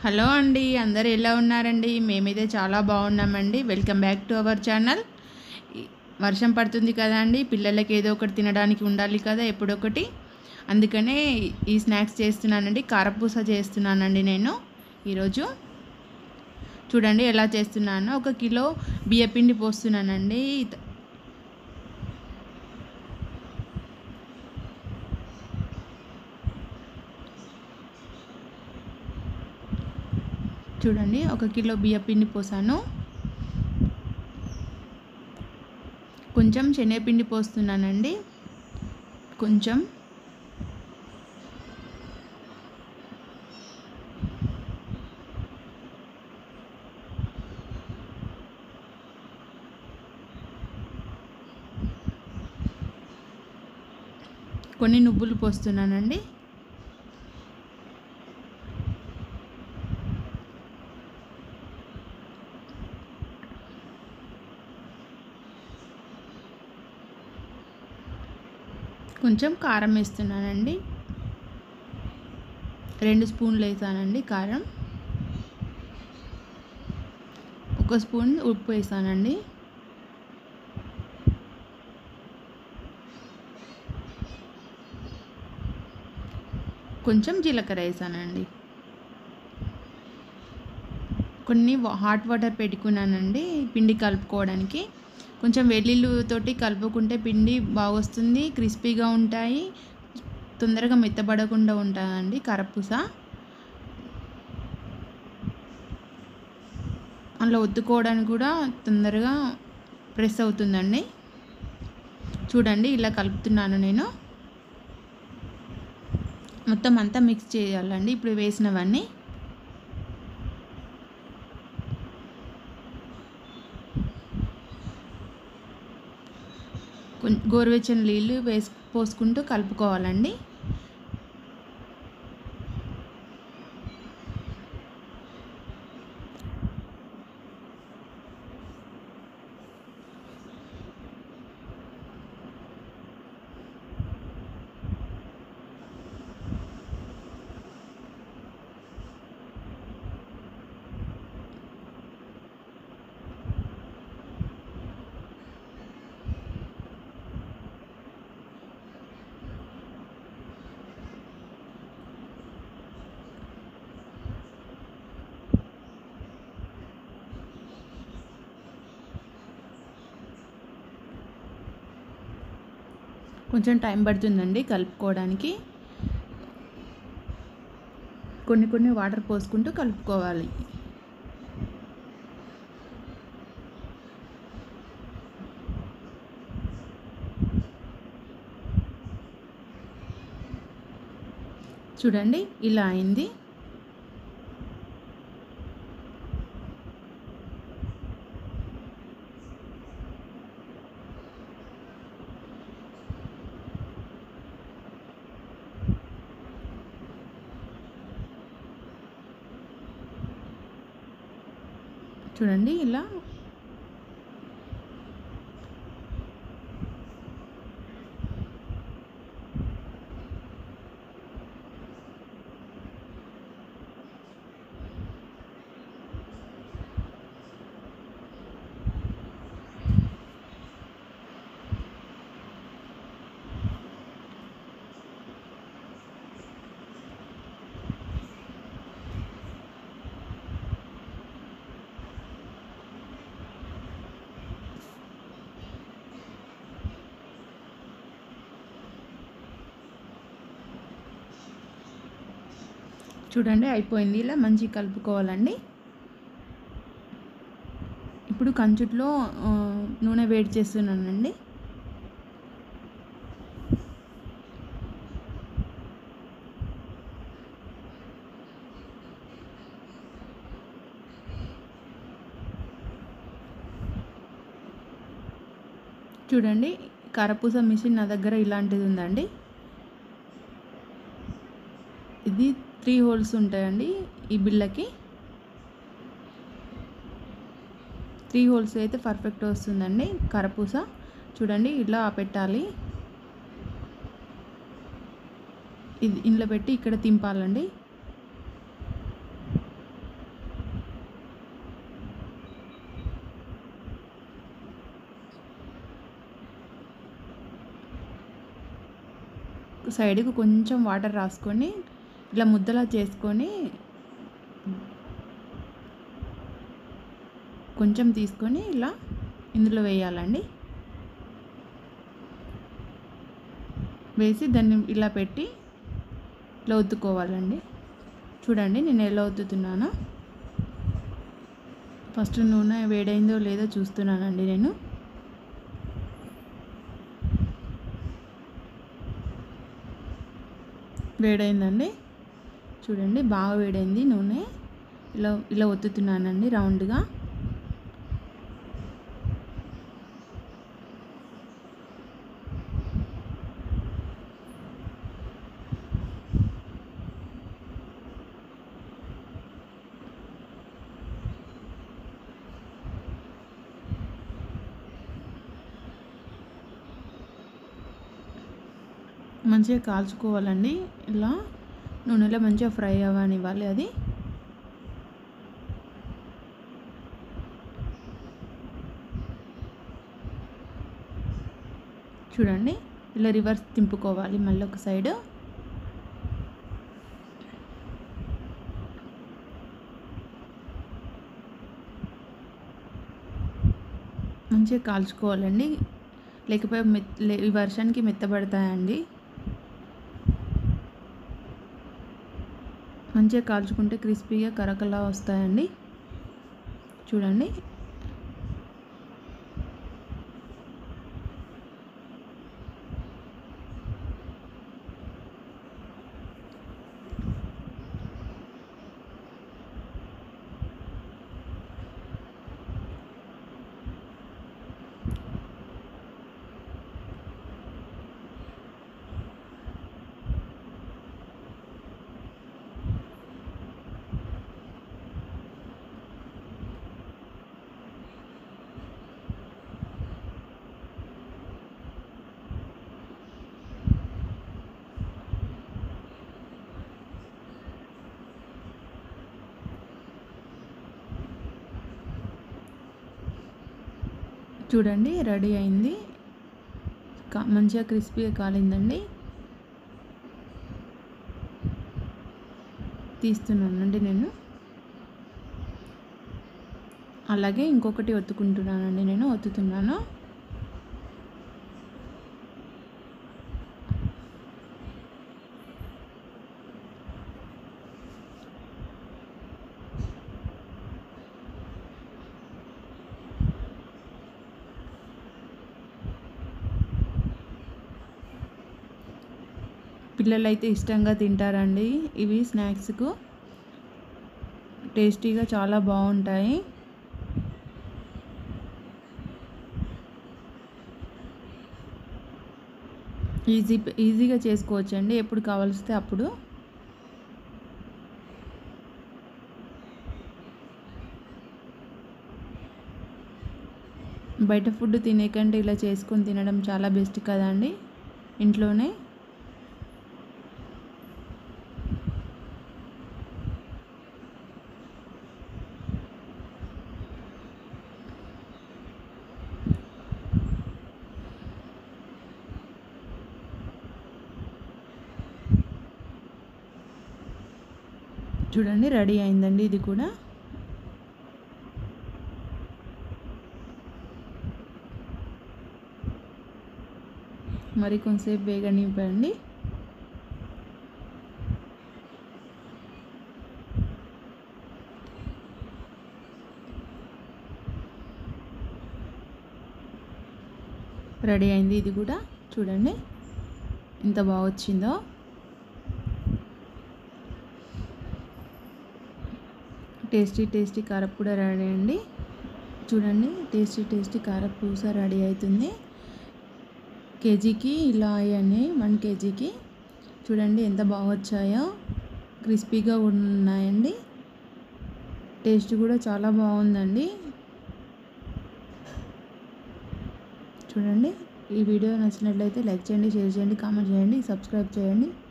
hello అండి అందరు ఎలా ఉన్నారండి మేమైతే చాలా బాగున్నామండి welcome back to our channel ఈ- వర్షం పడుతుంది కదా అండి పిల్లలకి ఏదో ఒకటి తినడానికి ఉండాలి కదా ఎప్పుడొకటి అందుకనే ఈ స్నాక్స్ చేస్తున్నానండి కారపూస చేస్తున్నానండి నేను ఈరోజు చూడండి ఎలా చేస్తున్నానో ఒక కిలో బియ్యపిండి పోస్తున్నానండి చూడండి ఒక కిలో బియ్య పిండి పోసాను కొంచెం శనగపిండి పోస్తున్నానండి కొంచెం కొన్ని నువ్వులు పోస్తున్నానండి కొంచెం కారం వేస్తున్నానండి రెండు స్పూన్లు వేసానండి కారం ఒక స్పూన్ ఉప్పు వేసానండి కొంచెం జీలకర్ర వేసానండి కొన్ని వా- హాట్ వాటర్ పెట్టుకున్నానండి పిండి కలుపుకోవడానికి కొంచెం వెల్లుల్లితోటి కలుపుకుంటే పిండి బాగొస్తుంది క్రిస్పీగా ఉంటాయి తొందరగా మెత్తబడకుండా ఉంటాయండి కరపూస అందులో ఒత్తుకోవడానికి కూడా తొందరగా ప్రెస్ అవుతుందండి చూడండి ఇలా కలుపుతున్నాను నేను మొత్తం అంతా మిక్స్ చేయాలండి ఇప్పుడు వేసినవన్నీ కొం- గోరువెచ్చని నీళ్ళు వేసి పోసుకుంటూ కలుపుకోవాలండి కొంచెం టైం పడుతుందండి కలుపుకోవడానికి కొన్ని కొన్ని వాటర్ పోసుకుంటూ కలుపుకోవాలి చూడండి ఇలా అయింది చూడండి ఇలా చూడండి అయిపోయింది ఇలా మంచిగా కలుపుకోవాలండి ఇప్పుడు కంచుట్లో ఆ, నూనె వేడి చేస్తున్నానండి చూడండి కారపూస మిషన్ నా దగ్గర ఇలాంటిది ఉందండి ఇది త్రీ హోల్స్ ఉంటాయండి ఈ బిళ్ళకి త్రీ హోల్స్ అయితే పర్ఫెక్ట్ వస్తుందండి కరపూస చూడండి ఇలా పెట్టాలి ఇది ఇంట్లో పెట్టి ఇక్కడ తింపాలండి సైడ్కి కొంచెం వాటర్ రాసుకొని ఇలా ముద్దలా చేసుకొని కొంచెం తీసుకొని ఇలా ఇందులో వేయాలండి వేసి దాన్ని ఇలా పెట్టి ఇలా ఒత్తుకోవాలండి చూడండి నేను ఎలా ఒత్తుతున్నానో ఫస్ట్ నూనె వేడైందో లేదో చూస్తున్నానండి నేను వేడైందండి చూడండి బాగా వేడైంది నూనె ఇలా ఇలా ఒత్తుతున్నానండి రౌండ్గా మంచిగా కాల్చుకోవాలండి ఇలా నూనెలో మంచిగా ఫ్రై అవ్వనివ్వాలి అది చూడండి ఇలా రివర్స్ తింపుకోవాలి మళ్ళీ ఒక సైడ్ మంచిగా కాల్చుకోవాలండి లేకపోతే మెత్ ఈ వర్షానికి మెత్తబడతాయండి మంచిగా కాల్చుకుంటే క్రిస్పీగా కరకలా వస్తాయండి చూడండి చూడండి రెడీ అయింది కా- మంచిగా క్రిస్పీగా కాలిందండి తీస్తున్నానండి నేను అలాగే ఇంకొకటి ఒత్తుకుంటున్నానండి నేను ఒత్తుతున్నాను పిల్లలు అయితే ఇష్టంగా తింటారండి ఇవి స్నాక్స్కు టేస్టీగా చాలా బాగుంటాయి ఈజీ ఈజీగా చేసుకోవచ్చండి ఎప్పుడు కావాల్సితే అప్పుడు బయట ఫుడ్ తినే కంటే ఇలా చేసుకొని తినడం చాలా బెస్ట్ కదండి ఇంట్లోనే చూడండి రెడీ అయిందండి ఇది కూడా మరి కొంతసేపు వేగనివ్వండి రెడీ అయింది ఇది కూడా చూడండి ఎంత బాగా వచ్చిందో టేస్టీ టేస్టీ కారపూడ రెడీ అండి చూడండి టేస్టీ టేస్టీ కారపూస రెడీ అవుతుంది కేజీకి ఇలా అయ్యాయి వన్ కేజీకి చూడండి ఎంత బాగా వచ్చాయో క్రిస్పీగా ఉన్నాయండి టేస్ట్ కూడా చాలా బాగుందండి చూడండి ఈ వీడియో నచ్చినట్లయితే లైక్ చేయండి షేర్ చేయండి కామెంట్ చేయండి సబ్స్క్రైబ్ చేయండి